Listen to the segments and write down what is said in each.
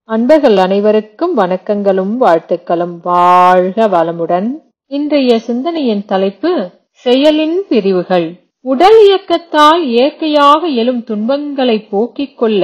அன்பர்கள் அனைவருக்கும் வணக்கங்களும் வாழ்த்துக்களும் வாழ்க வளமுடன் இன்றைய சிந்தனையின் தலைப்பு செயலின் பிரிவுகள் உடல் இயக்கத்தால் இயற்கையாக எழும் துன்பங்களை போக்கிக் கொள்ள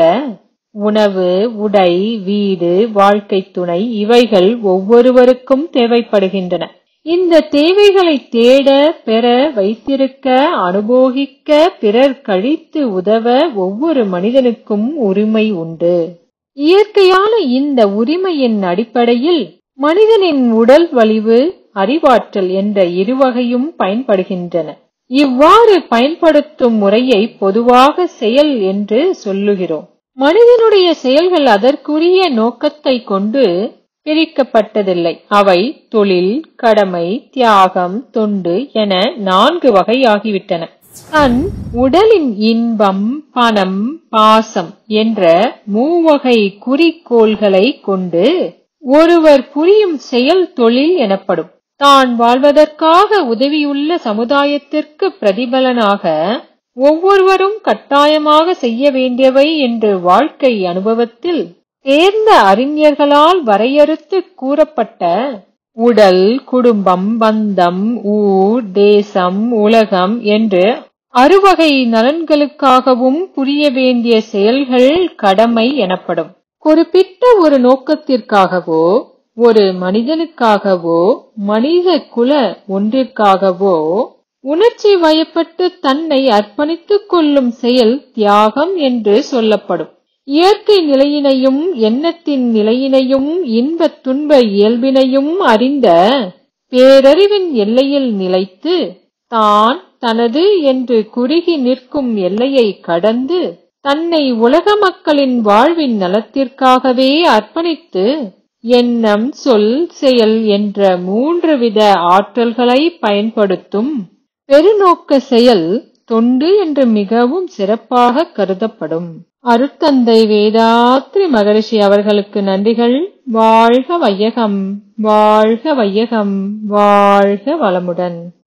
உணவு உடை வீடு வாழ்க்கை துணை இவைகள் ஒவ்வொருவருக்கும் தேவைப்படுகின்றன இந்த தேவைகளை தேட பெற வைத்திருக்க அனுபோகிக்க பிறர் கழித்து உதவ ஒவ்வொரு மனிதனுக்கும் உரிமை உண்டு இயற்கையான இந்த உரிமையின் அடிப்படையில் மனிதனின் உடல் வலிவு அறிவாற்றல் என்ற இருவகையும் பயன்படுகின்றன இவ்வாறு பயன்படுத்தும் முறையை பொதுவாக செயல் என்று சொல்லுகிறோம் மனிதனுடைய செயல்கள் அதற்குரிய நோக்கத்தை கொண்டு பிரிக்கப்பட்டதில்லை அவை தொழில் கடமை தியாகம் தொண்டு என நான்கு வகையாகிவிட்டன தன் உடலின் இன்பம் பணம் பாசம் என்ற மூவகை குறிக்கோள்களை கொண்டு ஒருவர் புரியும் செயல் தொழில் எனப்படும் தான் வாழ்வதற்காக உதவியுள்ள சமுதாயத்திற்கு பிரதிபலனாக ஒவ்வொருவரும் கட்டாயமாக செய்ய வேண்டியவை என்று வாழ்க்கை அனுபவத்தில் தேர்ந்த அறிஞர்களால் வரையறுத்து கூறப்பட்ட உடல் குடும்பம் பந்தம் ஊர் தேசம் உலகம் என்று அறுவகை நலன்களுக்காகவும் புரிய வேண்டிய செயல்கள் கடமை எனப்படும் குறிப்பிட்ட ஒரு நோக்கத்திற்காகவோ ஒரு மனிதனுக்காகவோ மனித குல ஒன்றிற்காகவோ உணர்ச்சி வயப்பட்டு தன்னை அர்ப்பணித்துக் கொள்ளும் செயல் தியாகம் என்று சொல்லப்படும் இயற்கை நிலையினையும் எண்ணத்தின் நிலையினையும் இன்பத் துன்ப இயல்பினையும் அறிந்த பேரறிவின் எல்லையில் நிலைத்து தான் தனது என்று குறுகி நிற்கும் எல்லையை கடந்து தன்னை உலக மக்களின் வாழ்வின் நலத்திற்காகவே அர்ப்பணித்து எண்ணம் சொல் செயல் என்ற மூன்று வித ஆற்றல்களை பயன்படுத்தும் பெருநோக்க செயல் தொண்டு என்று மிகவும் சிறப்பாக கருதப்படும் அருட்தந்தை வேதாத்ரி மகரிஷி அவர்களுக்கு நன்றிகள் வாழ்க வையகம் வாழ்க வையகம் வாழ்க வளமுடன்